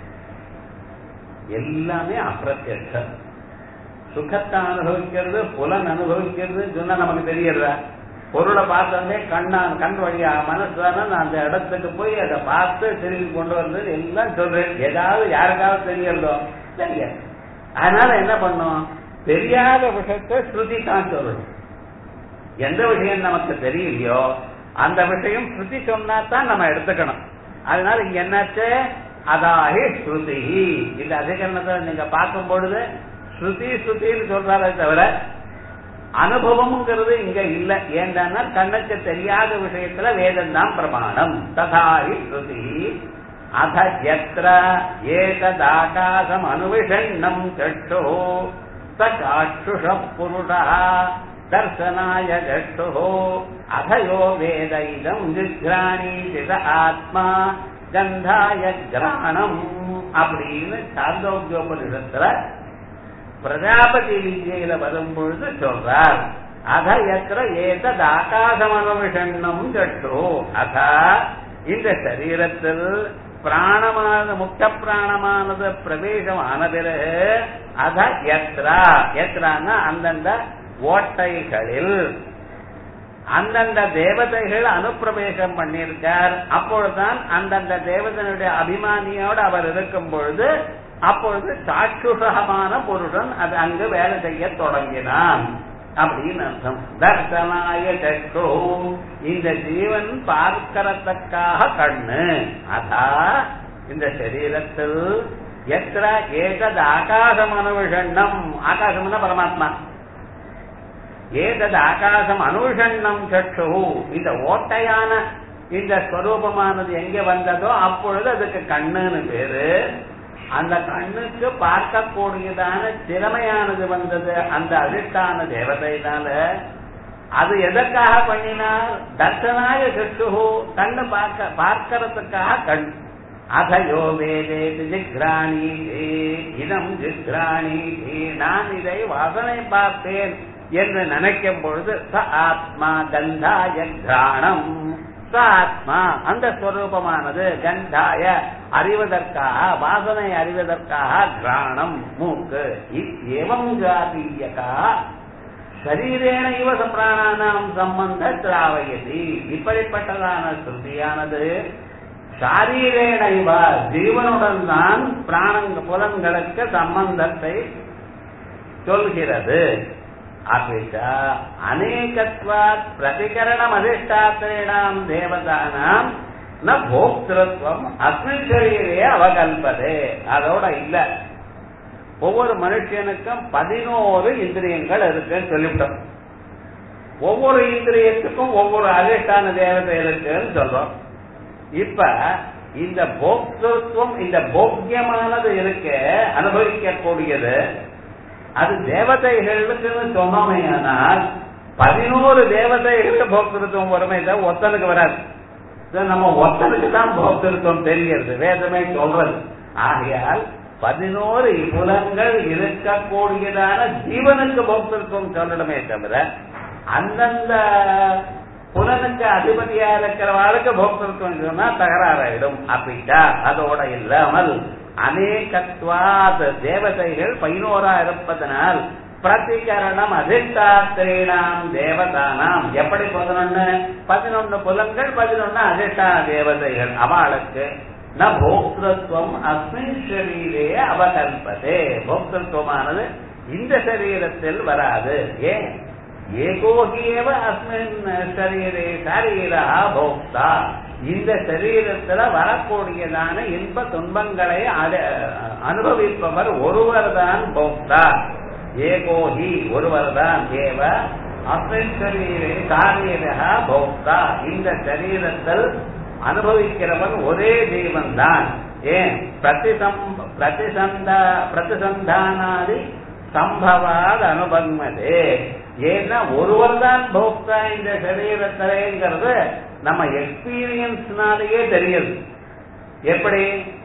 எல்லாமே அப்பிரத்யம் சுகத்தை அனுபவிக்கிறது புலன் அனுபவிக்கிறது சொன்னா நமக்கு தெரியல பொருளை பார்த்தோடனே கண்ணா கண் வழியா மனசான நான் அந்த இடத்துக்கு போய் அதை பார்த்து திரும்பி கொண்டு வந்தது எல்லாம் சொல்றேன் ஏதாவது யாருக்காவது தெரியறதோ தெரியாது அதனால என்ன பண்ணும் தெரியாத விஷயத்தை ஸ்ருதி தான் சொல்லணும் எந்த விஷயம் நமக்கு தெரியலையோ அந்த விஷயம் ஸ்ருதி சொன்னா தான் நம்ம எடுத்துக்கணும் அதனால இங்க என்னாச்சு அதாகி ஸ்ருதி இந்த அதிகரணத்தை நீங்க பார்க்கும் பொழுது ஸ்ருதி ஸ்ருதின்னு சொல்றாரே தவிர அனுபவம்ங்கிறது இங்க இல்ல ஏன்னா கண்ணுக்கு தெரியாத விஷயத்துல வேதம் தான் பிரமாணம் ததாகி ஸ்ருதி அத எத்திர ஏததாகாசம் அனுவிஷண்ணம் சட்டோ ச சாட்சுஷ புருஷா தர்சனாய சட்டோ அதயோ வேத இதம் ஜிக்ராணீதித ஆத்மா கந்தாய கிரகணம் அப்படின்னு சாந்தோக்கியோபனிஷத்துல பிரஜாபதி விஜயில வரும்பொழுது சொல்றார் அத எத்திர ஏதத் ஆகாசமனுவிஷண்ணம் சட்டோ அத இந்த சரீரத்தில் பிராணமானது முக்கிய பிராணமானது பிரவேசம் ஆன பிறகு அத எத்ரா எத்ரான்னா அந்தந்த ஓட்டைகளில் அந்தந்த தேவதைகள் அனுப்பிரவேசம் பண்ணியிருக்கார் அப்பொழுதுதான் அந்தந்த தேவதனுடைய அபிமானியோடு அவர் இருக்கும் பொழுது அப்பொழுது சாட்சுஷகமான புருஷன் அது அங்கு வேலை செய்ய தொடங்கினான் அப்படின்னு அர்த்தம் தர்சனாய சக்ஷு இந்த ஜீவன் பார்க்கறதுக்காக கண்ணு அதா இந்த சரீரத்தில் எத்திர ஏதது ஆகாசம் அனுவிஷண்ணம் ஆகாசம்னா பரமாத்மா ஏதது ஆகாசம் அனுஷண்ணம் சற்று இந்த ஓட்டையான இந்த ஸ்வரூபமானது எங்க வந்ததோ அப்பொழுது அதுக்கு கண்ணுன்னு பேரு அந்த கண்ணுக்கு பார்க்கக்கூடியதான திறமையானது வந்தது அந்த அதிர்ஷ்டான தேவதையினால அது எதற்காக பண்ணினார் தர்சனாய சற்று கண்ணு பார்க்க பார்க்கறதுக்காக கண் அதயோ வேதே ஜிக்ராணி இதம் ஜிக்ராணி நான் இதை வாசனை பார்த்தேன் என்று நினைக்கும் பொழுது ச ஆத்மா கந்தாய கிராணம் ச ஆத்மா அந்த ஸ்வரூபமானது கந்தாய அறிவதற்காக வாசனை அறிவதற்காக கிராணம் மூக்கு ஏவம் ஜாதீயகா சரீரேன இவ பிராணானாம் சம்பந்த திராவயதி இப்படிப்பட்டதான ஸ்ருதியானது சாரீரேன இவ ஜீவனுடன் தான் பிராணங்க புலன்களுக்கு சம்பந்தத்தை சொல்கிறது அப்பிச்ச அநேகத்வாத் பிரதிகரணம் அதிஷ்டாத்திரேணாம் தேவதானாம் ந போக்திருத்வம் அஸ்மின் சரீரே அவகல்பதே அதோட இல்ல ஒவ்வொரு மனுஷனுக்கும் பதினோரு இந்திரியங்கள் இருக்குன்னு சொல்லிவிட்டோம் ஒவ்வொரு இந்திரியத்துக்கும் ஒவ்வொரு அதிஷ்டான தேவதை இருக்குன்னு சொல்றோம் இப்ப இந்த போக்திருத்துவம் இந்த போக்கியமானது இருக்க அனுபவிக்கக்கூடியது அது தேவதைகளுக்கு சொன்னமையானால் பதினோரு தேவதைகளுக்கு போக்திருத்துவம் வருமே தவிர ஒத்தனுக்கு வராது நம்ம ஒத்தனுக்கு தான் போக்திருத்துவம் தெரிகிறது வேதமே சொல்றது ஆகையால் பதினோரு புலன்கள் இருக்கக்கூடியதான ஜீவனுக்கு போக்திருத்துவம் சொல்லணுமே தவிர அந்தந்த புலனுக்கு அதிபதியா இருக்கிறவாளுக்கு போக்திருத்துவம் சொன்னா தகராறாயிடும் அப்படிட்டா அதோட இல்லாமல் அநேகத்வாத் தேவதைகள் பதினோரா இருப்பதனால் பிரதிகரணம் அதிஷ்டாத்திரீனாம் தேவதானாம் எப்படி பதினொன்னு பதினொன்னு புலன்கள் பதினொன்னு அதிஷ்டான தேவதைகள் அவளுக்கு ந போக்திருத்துவம் அஸ்மின் சரீரே அவகல்பதே போக்திருத்துவமானது இந்த சரீரத்தில் வராது ஏன் ஏகோகியவ அஸ்மின் சரீரே சரீரா போக்தா இந்த சரீரத்துல வரக்கூடியதான இன்ப துன்பங்களை அனுபவிப்பவர் ஒருவர் தான் போக்தா ஏகோஹி ஒருவர் தான் ஏவ அஸ்மின் சரீரே சாரீரா போக்தா இந்த சரீரத்தில் அனுபவிக்கிறவன் ஒரே ஜீவன் தான் ஏன் பிரதிசம் பிரதிசந்த பிரதிசந்தானாதி சம்பவாத் அனுபன்மதே ஏன்னா ஒருவர் தான் போக்தா இந்த சரீரத்திலேங்கிறது நம்ம எக்ஸ்பீரியன்ஸ்னாலேயே தெரியுது எப்படி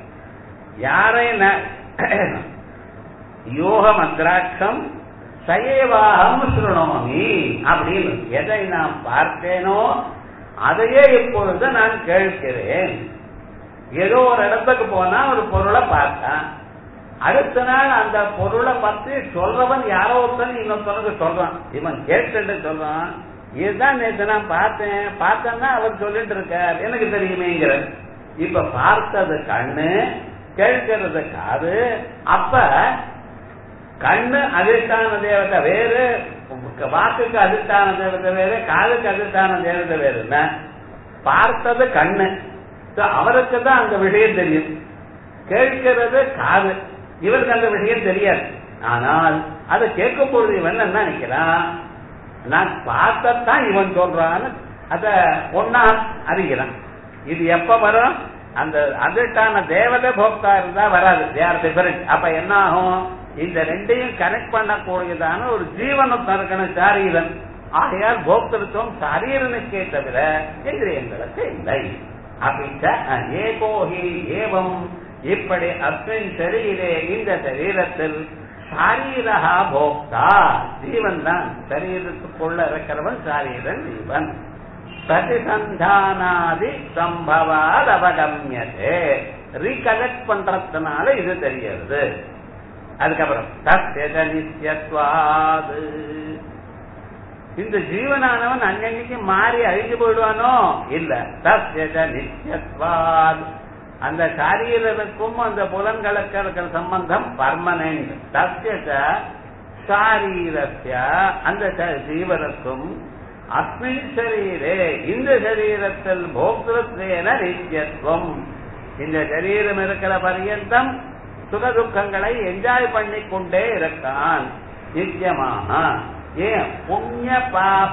யாரை யோக மந்திராட்சம் சயேவாகம் சுருணோமி அப்படின்னு எதை நான் பார்த்தேனோ அதையே இப்பொழுது நான் கேட்கிறேன் ஏதோ ஒரு இடத்துக்கு போனா ஒரு பொருளை பார்த்தேன் அடுத்த நாள் அந்த பொருளை பத்தி சொல்றவன் யாரோ ஒருத்தன் இன்னொருத்தனுக்கு சொல்றான் இவன் கேட்டு சொல்றான் இதுதான் நேற்று நான் பார்த்தேன் பார்த்தேன்னா அவர் சொல்லிட்டு இருக்கார் எனக்கு தெரியுமேங்கிற இப்ப பார்த்தது கண்ணு கேட்கிறது காது அப்ப கண்ணு அதிர்ஷ்டான தேவதை வேறு வாக்குக்கு அதிர்ஷ்டான தேவதை வேறு காதுக்கு அதிர்ஷ்டான தேவதை வேறு பார்த்தது கண்ணு அவருக்கு தான் அந்த விஷயம் தெரியும் கேட்கிறது காது இவருக்கு அந்த விஷயம் தெரியாது ஆனால் அதை கேட்கும் பொழுது இவன் என்ன நினைக்கிறான் நான் பார்த்தத்தான் இவன் சொல்றான்னு அத ஒன்னா அறிகிறான் இது எப்ப வரும் அந்த அதற்கான தேவதை போக்தா இருந்தா வராது தே ஆர் டிஃபரெண்ட் அப்ப என்ன ஆகும் இந்த ரெண்டையும் கனெக்ட் பண்ணக்கூடியதான ஒரு ஜீவனம் இருக்கணும் சாரீரன் ஆகையால் போக்திருத்துவம் சாரீரனுக்கே தவிர இந்திரியங்களுக்கு இல்லை அப்படிச்ச ஏகோஹி ஏவம் இப்படி அஸ்மின் சரீரே இந்த சரீரத்தில் சாரீரகா போக்தா ஜீவன் தான் சரீரத்துக்குள்ள இருக்கிறவன் சாரீரன் ஜீவன் பிரதிசந்தானாதி சம்பவாத் அவகமியதே ரீகலெக்ட் பண்றதுனால இது தெரிகிறது அதுக்கப்புறம் தத்யத நித்யத்வாது இந்த ஜீவனானவன் அன்னன்னைக்கு மாறி அழிஞ்சு போயிடுவானோ இல்ல தத்யத நித்யத்வாத் அந்த சாரீரனுக்கும் அந்த புலன்களுக்கு இருக்கிற சம்பந்தம் பர்மனன்ட் தத்யத சாரீரஸ்ய அந்த ச- ஜீவனுக்கும் அஸ்மின் சரீரே இந்த சரீரத்தில் போக்திருத்தேன நித்தியத்துவம் இந்த சரீரம் இருக்கிற பரியந்தம் சுக துக்கங்களை என்ஜாய் பண்ணி கொண்டே இருக்கான் நித்தியமாக ஏன் புண்ணிய பாப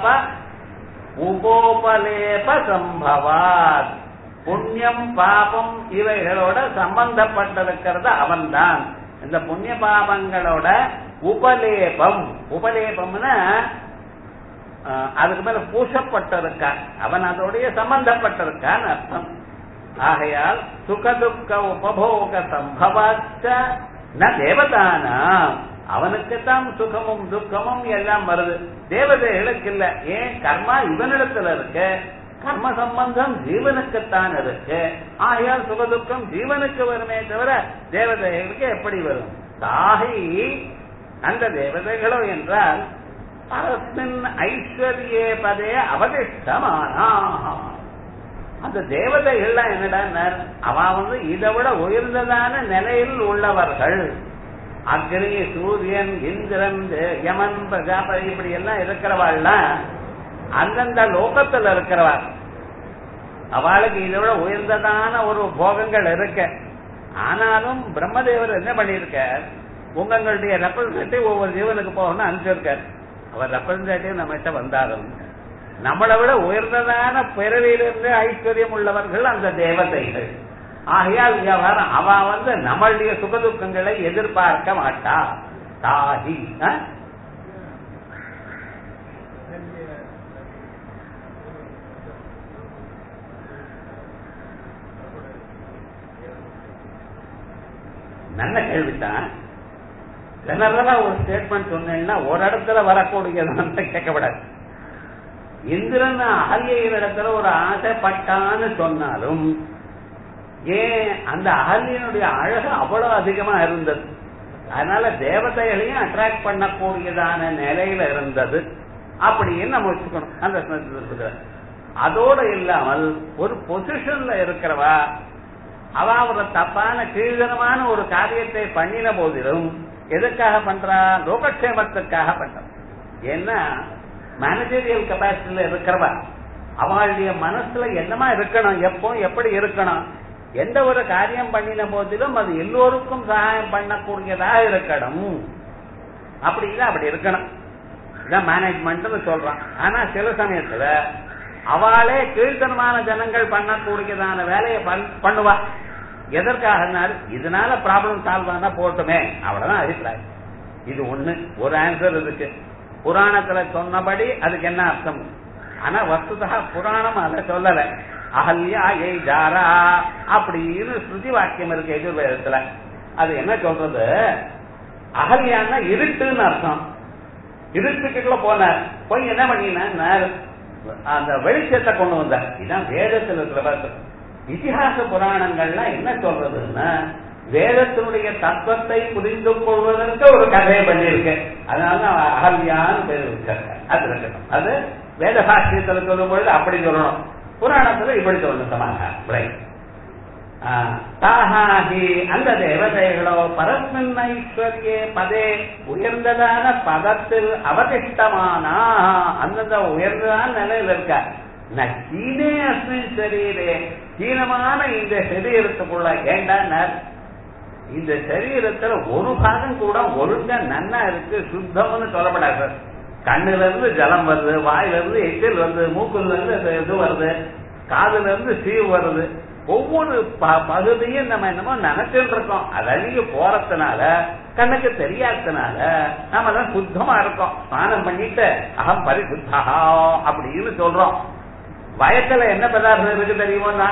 உபோபலேப சம்பவாத் புண்ணியம் பாபம் இவைகளோட சம்பந்தப்பட்டிருக்கிறது அவன்தான் இந்த புண்ணிய பாபங்களோட உபலேபம் உபலேபம்னா அஹ், அதுக்கு மேல பூசப்பட்டிருக்கான் அவன் அதோடைய சம்பந்தப்பட்டிருக்கான் அர்த்தம் ஆகையால் சுகதுக்க உபபோக சம்பவாச்ச ந தேவதானா அவனுக்குத்தான் சுகமும் துக்கமும் எல்லாம் வருது தேவதைகளுக்கு இல்ல ஏன் கர்மா இவனிடத்துல இருக்கு கர்ம சம்பந்தம் ஜீவனுக்குத்தான் இருக்கு ஆகையால் சுகதுக்கம் ஜீவனுக்கு வருமே தவிர தேவதைகளுக்கு எப்படி வரும் தாகி அந்த தேவதைகளோ என்றால் பரஸ்மின் ஐஸ்வர்யே பதே அவதிஷ்டமானா அந்த தேவதைகள்லாம் என்னடா அவ வந்து இதை விட உயர்ந்ததான நிலையில் உள்ளவர்கள் அக்னி சூரியன் இந்திரன் யமன் பிரஜாபதி இப்படி எல்லாம் இருக்கிறவாள்லாம் அந்தந்த லோகத்துல இருக்கிறவா அவளுக்கு இதை விட உயர்ந்ததான ஒரு போகங்கள் இருக்கு ஆனாலும் பிரம்மதேவர் என்ன பண்ணிருக்க உங்களுடைய ரெப்ரசன்டேட்டிவ் ஒவ்வொரு ஜீவனுக்கு போகணும்னு அனுப்பிச்சிருக்கார் அவர் ரெப்ரசன்டேட்டிவ் நம்மகிட்ட வந்தாலும் நம்மளை விட உயர்ந்ததான பிறவியிலிருந்து ஐஸ்வர்யம் உள்ளவர்கள் அந்த தேவதைகள் ஆகையால் வியாபாரம் அவ வந்து நம்மளுடைய சுகதுக்கங்களை எதிர்பார்க்க மாட்டா தாகி ஆ? நல்ல கேள்வித்தான் ஜெனரலா ஒரு ஸ்டேட்மெண்ட் சொன்னேன்னா ஒரு இடத்துல வரக்கூடியதான் கேட்கப்படாது இந்திரன் அகல்யின் இடத்துல ஒரு ஆசைப்பட்டான்னு சொன்னாலும் ஏன் அந்த அகல்யனுடைய அழகு அவ்வளவு அதிகமா இருந்தது அதனால தேவதைகளையும் அட்ராக்ட் பண்ணக்கூடியதான நிலையில இருந்தது அப்படின்னு நம்ம வச்சுக்கணும் அந்த ஸ்மிருதியில. அதோட இல்லாமல் ஒரு பொசிஷன்ல இருக்கிறவா அவ ஒரு தப்பான கீழ்தனமான ஒரு காரியத்தை பண்ணின போதிலும் எதுக்காக பண்றா லோகக்ஷேமத்துக்காக பண்றா ஏன்னா மேனேஜரியல் கெப்பாசிட்டியில இருக்கிறவா அவளுடைய மனசுல என்னமா இருக்கணும் எப்போ எப்படி இருக்கணும் எந்த ஒரு காரியம் பண்ணின போதிலும் அது எல்லோருக்கும் சகாயம் பண்ணக்கூடியதாக இருக்கணும் அப்படி இல்ல அப்படி இருக்கணும் இதான் மேனேஜ்மெண்ட்னு சொல்றான் ஆனா சில சமயத்துல அவளே கீழ்த்தனமான ஜனங்கள் பண்ணக்கூடியதான வேலையை பண்- பண்ணுவா எதற்காக இதனால ப்ராப்ளம் சால்வ் ஆனா போட்டுமே அவ்வளவுதான் அபிப்பிராயம் இது ஒண்ணு ஒரு ஆன்சர் இருக்கு புராணத்துல சொன்னபடி அதுக்கு என்ன அர்த்தம் ஆனா வஸ்துதா புராணம் அதை சொல்லல அகல்யா ஏய் ஜாரா அப்படின்னு ஸ்ருதி வாக்கியம் இருக்கு எதிர்வேதத்துல அது என்ன சொல்றது அகல்யான்னா இருட்டுன்னு அர்த்தம் இருட்டுக்குள்ள போனார் போய் என்ன பண்ணினார் அந்த வெளிச்சத்தை கொண்டு வந்தார் இதான் வேதத்தில் இருக்கிற வார்த்தை. இதிகாச புராணங்கள்லாம் என்ன சொல்றதுன்னா வேதத்தினுடைய தத்துவத்தை புரிந்து கொள்வதற்கு ஒரு கதையை பண்ணியிருக்கு அதனால தான் அகல்யான்னு பேர் வச்சிருக்க அது இருக்கட்டும் அது வேத பாஷ்யத்துல சொல்லும் பொழுது அப்படி சொல்லணும் புராணத்துல இப்படி சொல்லணும் சமாங்க ரைட் தாஹாஹி அந்த தேவதைகளோ பரஸ்மின் ஐஸ்வர்யே பதே உயர்ந்ததான பதத்தில் அவதிஷ்டமானா அந்தந்த உயர்ந்ததான நிலையில் இருக்க நீனே அஸ்மின் சரீரே ஹீனமான இந்த சரீரத்துக்குள்ள ஏண்டான்னார் இந்த சரீரத்துல ஒரு பாகம் கூட ஒழுங்கா நன்னா இருக்கு சுத்தம்னு சொல்லப்படாது சார் கண்ணுல இருந்து ஜலம் வருது வாயில இருந்து எச்சில் வருது மூக்குல இருந்து இது வருது காதுல இருந்து சீவு வருது ஒவ்வொரு ப- பகுதியும் நம்ம என்னமோ நினைச்சுட்டு இருக்கோம் அது அழுகி போறதுனால கண்ணுக்கு தெரியாததுனால நாம தான் சுத்தமா இருக்கோம் ஸ்நானம் பண்ணிட்டு அகம் பரிசுத்தா அப்படின்னு சொல்றோம் வயத்துல என்ன பதார்த்தம் இருக்கு தெரியுமோன்னா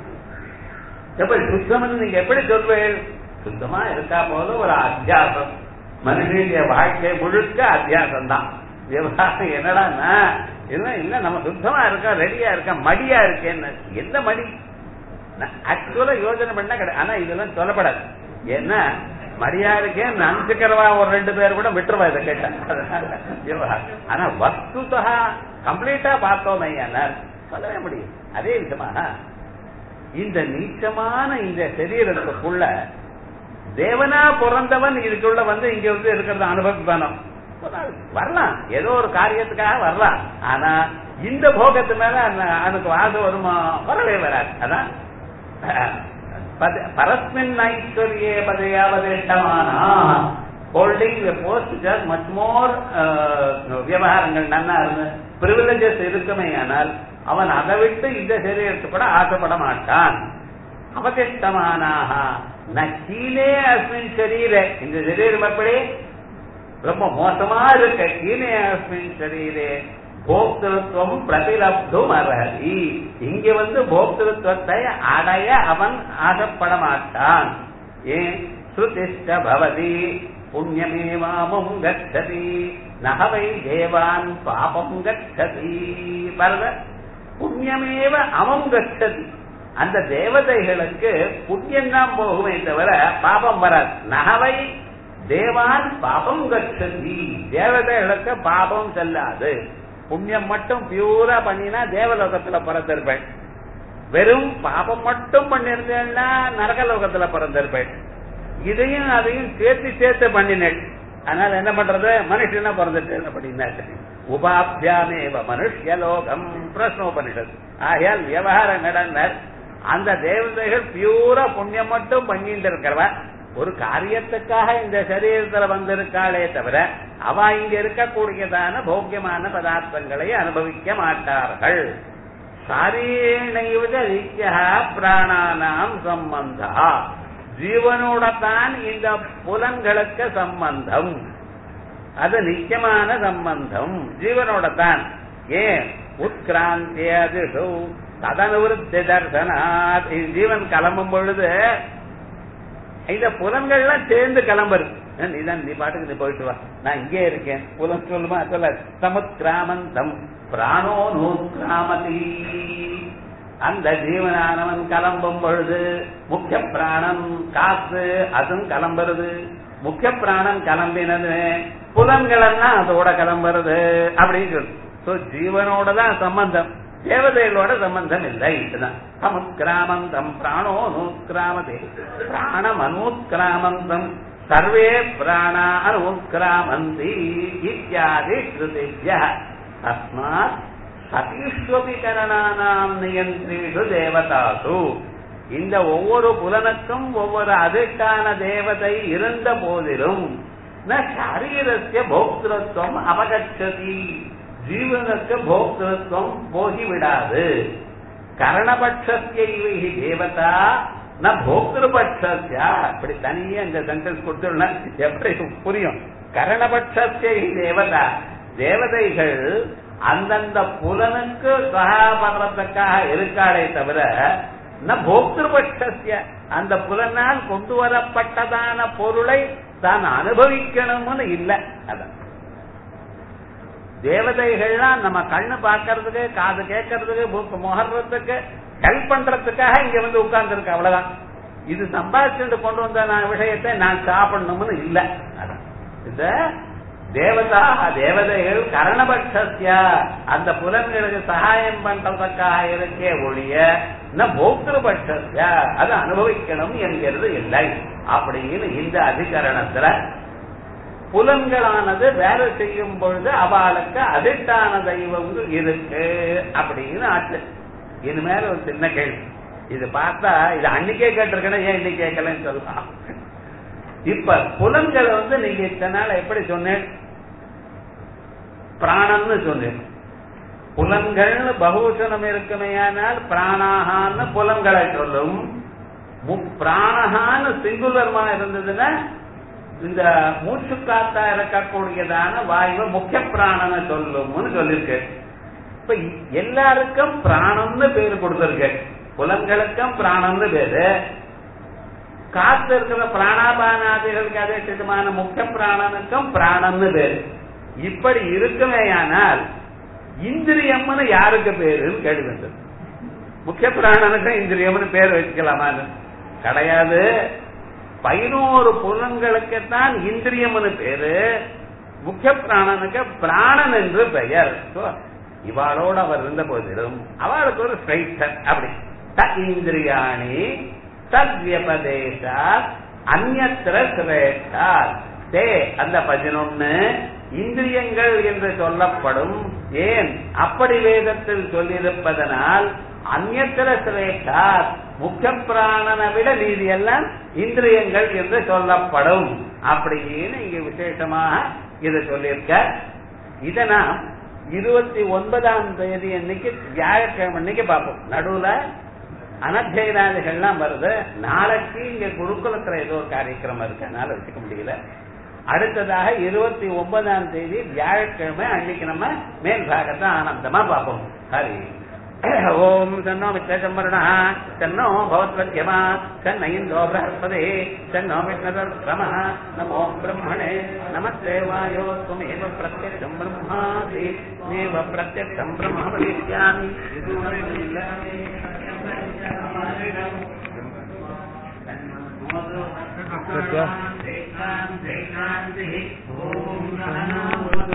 எப்படி சுத்தம்னு நீங்க எப்படி சொல்வீர்கள் சுத்தமா இருக்கா போல ஒரு அத்தியாசம் மனுஷனுடைய வாழ்க்கை முழுக்க அத்தியாசம் தான் விவகாரம் என்னடான்னா இல்ல இல்ல நம்ம சுத்தமா இருக்கோம் ரெடியா இருக்கோம் மடியா இருக்கேன்னு எந்த மடி ஆக்சுவலா யோசனை பண்ணா கிடையாது ஆனா இதெல்லாம் சொல்லப்படாது ஏன்னா மடியா இருக்கேன் நினைச்சுக்கிறவா ஒரு ரெண்டு பேர் கூட விட்டுருவா இதை கேட்டா அதனால விவகாரம். ஆனா வஸ்துதா கம்ப்ளீட்டா பார்த்தோமே சொல்லவே முடியும் அதே விதமாக இந்த நீச்சமான இந்த சரீரத்துக்குள்ள தேவனா பிறந்தவன் இதுக்குள்ள வந்து இங்க வந்து இருக்கிறத அனுபவிப்பானோ வரலாம் ஏதோ ஒரு காரியத்துக்காக வரலாம் ஆனா இந்த போகத்து மேல அந்த- அவனுக்கு வாசம் வருமா வரவே வராது அதான் பத- பரஸ்மின் ஐஸ்வர்யே பதையாவதேட்டமானா holding post just much more விவகாரங்கள் நன்னா இருந்து பிரிவிலேஜஸ் இருக்குமே ஆனால் அவன் அதை விட்டு இந்த சரீரத்துக்கு கூட ஆசைப்பட மாட்டான் அவதிஷ்டமானாக நக்கீலே அஸ்மின் சரீரே இந்த சரீரம் எப்படி ரொம்ப மோசமா இருக்க கீழே அஸ்மின் சரீரே போக்திருத்துவம் பிரதிலப்தும் அர்ஹதி இங்க வந்து போக்திருத்துவத்தை அடைய அவன் ஆசைப்பட மாட்டான் ஏன் ஸ்ருதிஷ்ட பவதி புண்ணியமேவாமும் கச்சதி நகவை தேவான் பாபம் கச்சதி பாருங்க புண்ணியமேவ அமம் கச்சதி அந்த தேவதைகளுக்கு புண்ணியம் தான் போகுமே தவிர பாபம் வராது நகவை தேவான் பாபம் கச்சதி தேவதைகளுக்கு பாபம் செல்லாது புண்ணியம் மட்டும் பியூரா பண்ணினா தேவலோகத்துல பிறந்திருப்பேன் வெறும் பாபம் மட்டும் பண்ணிருந்தேன்னா நரகலோகத்துல பிறந்திருப்பேன் இதையும் அதையும் சேர்த்து சேர்த்து பண்ணினேன் அதனால என்ன பண்றது மனுஷனா பிறந்துட்டேன் அப்படின்னா உபாபியாமேவ மனுஷ்யலோகம் பிரஸ்னோபனிஷத் ஆகையால் விவகாரம் நடந்தார் அந்த தேவதைகள் பியூரா புண்ணியம் மட்டும் பண்ணிட்டு இருக்கிறவ ஒரு காரியத்துக்காக இந்த சரீரத்துல வந்திருக்காளே தவிர அவ இங்க இருக்கக்கூடியதான போக்கியமான பதார்த்தங்களை அனுபவிக்க மாட்டார்கள் சாரீணைவது நித்யா பிராணானாம் சம்பந்தா ஜீவனோட தான் இந்த புலன்களுக்கு சம்பந்தம் அது நிச்சயமான சம்பந்தம் ஜீவனோட தான் ஏன் உட்கிராந்தியதிஷு ததனுவருத்தி தர்சனாத் இந்த ஜீவன் கிளம்பும் பொழுது இந்த புலன்கள்லாம் சேர்ந்து கிளம்புறது நீதான் நீ பாட்டுக்கு நீ போயிட்டு வா நான் இங்கே இருக்கேன் புலன் சொல்லுமா சொல்ல சமுத்கிராமந்தம் பிராணோ நூத்கிராமதி அந்த ஜீவனானவன் கிளம்பும் பொழுது முக்கிய பிராணம் காசு அதுவும் கிளம்புறது முக்கிய பிராணம் கிளம்பினது புலன்கள் எல்லாம் அதோட கிளம்புறது அப்படின்னு சொல்லு So, ஜீவனோட தான் சம்பந்தம் தேவதைகளோட சம்பந்தம் இல்லை இதுதான் சமுத்கிராமந்தம் பிராணோ நூத்கிராமதே பிராணம் அனூத்கிராமந்தம் சர்வே பிராணா அனூத்கிராமந்தி இத்தியாதி ஸ்ருதிஜ்ய தஸ்மாத் சதீஸ்வபி கரணானாம் நியந்திரீஷு தேவதாசு இந்த ஒவ்வொரு புலனுக்கும் ஒவ்வொரு அதிர்ஷ்டான தேவதை இருந்த போதிலும் ந சரீரஸ்ய போக்திருத்துவம் அபகச்சதி ஜீவனுக்கு போக்திருத்துவம் போகிவிடாது கரணபட்சத்திய இவைகி தேவதா ந போக்திருபட்சத்தியா இப்படி தனியே இந்த சென்டென்ஸ் கொடுத்துடலாம் எப்படி புரியும் கரணபட்சத்திய தேவதா தேவதைகள் அந்தந்த புலனுக்கு சகாபடுறதுக்காக இருக்காளே தவிர ந போக்திருபட்சத்திய அந்த புலனால் கொண்டு வரப்பட்டதான பொருளை தான் அனுபவிக்கணும்னு இல்லை அதான் தேவதைகள்லாம் நம்ம கண்ணு பார்க்கறதுக்கு காது கேட்கறதுக்கு மூக்கு முகர்றதுக்கு ஹெல்ப் பண்றதுக்காக இங்க வந்து உட்கார்ந்து இருக்கு அவ்வளவுதான் இது சம்பாதிச்சுட்டு கொண்டு வந்த நான் விஷயத்தை நான் சாப்பிடணும்னு இல்ல அதான். இந்த தேவதா தேவதைகள் கரணபட்சத்தியா அந்த புலன்களுக்கு சகாயம் பண்றதுக்காக இருக்கே ஒழிய ந போக்திருபட்சத்தியா அது அனுபவிக்கணும் என்கிறது இல்லை அப்படின்னு இந்த அதிகரணத்துல புலன்களானது வேலை செய்யும் பொழுது அவளுக்கு அதிர்ஷ்டான தெய்வங்கள் இருக்கு அப்படின்னு ஆச்சு இனிமேல் ஒரு சின்ன கேள்வி இது பார்த்தா இது அன்னைக்கே கேட்டிருக்கேன் ஏன் இன்னைக்கு கேட்கலன்னு சொல்லலாம் இப்ப புலன்களை வந்து நீங்க இத்தனை நாள் எப்படி சொன்னேன் பிராணம்னு சொன்னேன் புலன்கள்னு பகுவசனம் இருக்குமேயானால் பிராணாகான்னு புலன்களை சொல்லும் மு- பிராணஹான்னு சிங்குலர்மா இருந்ததுன்னா இந்த மூச்சு காத்தா இருக்கக்கூடியதான வாயுவை முக்கிய பிராணனை சொல்லும்னு சொல்லிருக்கு இப்ப எல்லாருக்கும் பிராணம்னு பேரு கொடுத்திருக்கு புலன்களுக்கும் பிராணம்னு பேரு காத்து இருக்கிற பிராணாபானாதிகளுக்கு அதே சிதமான முக்கிய பிராணனுக்கும் பிராணம்னு பேரு இப்படி இருக்குமேயானால் இந்திரியம்னு யாருக்கு பேருன்னு கேள்வி வந்தது முக்கிய பிராணனுக்கும் இந்திரியம்னு பேர் வச்சுக்கலாமான்னு கிடையாது பதினோரு புலன்களுக்குத்தான் இந்திரியம்னு பேரு முக்கிய பிராணனுக்கு பிராணன் என்று பெயர் So, இவாளோட அவர் இருந்த போதிலும் அவளுக்கு ஒரு ஸ்ட்ரைட்டர் அப்படி த இந்திரியாணி தத்வியபதேசா அந்நத்திர சிரேஷ்டார் தே அந்த பதினொன்னு இந்திரியங்கள் என்று சொல்லப்படும் ஏன் அப்படி வேதத்தில் சொல்லியிருப்பதனால் அந்நத்திர சிரேஷ்டார் முக்கிய பிராணனை விட மீதி எல்லாம் இந்திரியங்கள் என்று சொல்லப்படும் அப்படின்னு இங்க விசேஷமாக இதை சொல்லியிருக்க இதை நாம் இருபத்தி ஒன்பதாம் தேதி அன்னைக்கு வியாழக்கிழமை அன்னைக்கு பார்ப்போம் நடுவுல அனத்தியராதிகள்லாம் வருது நாளைக்கு இங்க குருகுலத்துல ஏதோ ஒரு காரியக்கிரமம் இருக்கு அதனால வச்சுக்க முடியல அடுத்ததாக இருபத்தி ஒன்பதாம் தேதி வியாழக்கிழமை அன்னைக்கு நம்ம மேல் பாகத்தை ஆனந்தமா பார்ப்போம் ஹரி ஓம் தன்னோ மித்ரசம்பரண தன்னோ பவத்வத்யமா தன்ன இந்தோ பிரஹஸ்பதே தன்னோ விஷ்ணதர்ம நமோ பிரம்மணே நமஸ்தேவாயோ त्वमेव प्रत्यक्षं ब्रह्मासि नैव प्रत्यक्षं ब्रह्म वदिष्यामि Good, yeah. शान्तिः ॐ सहना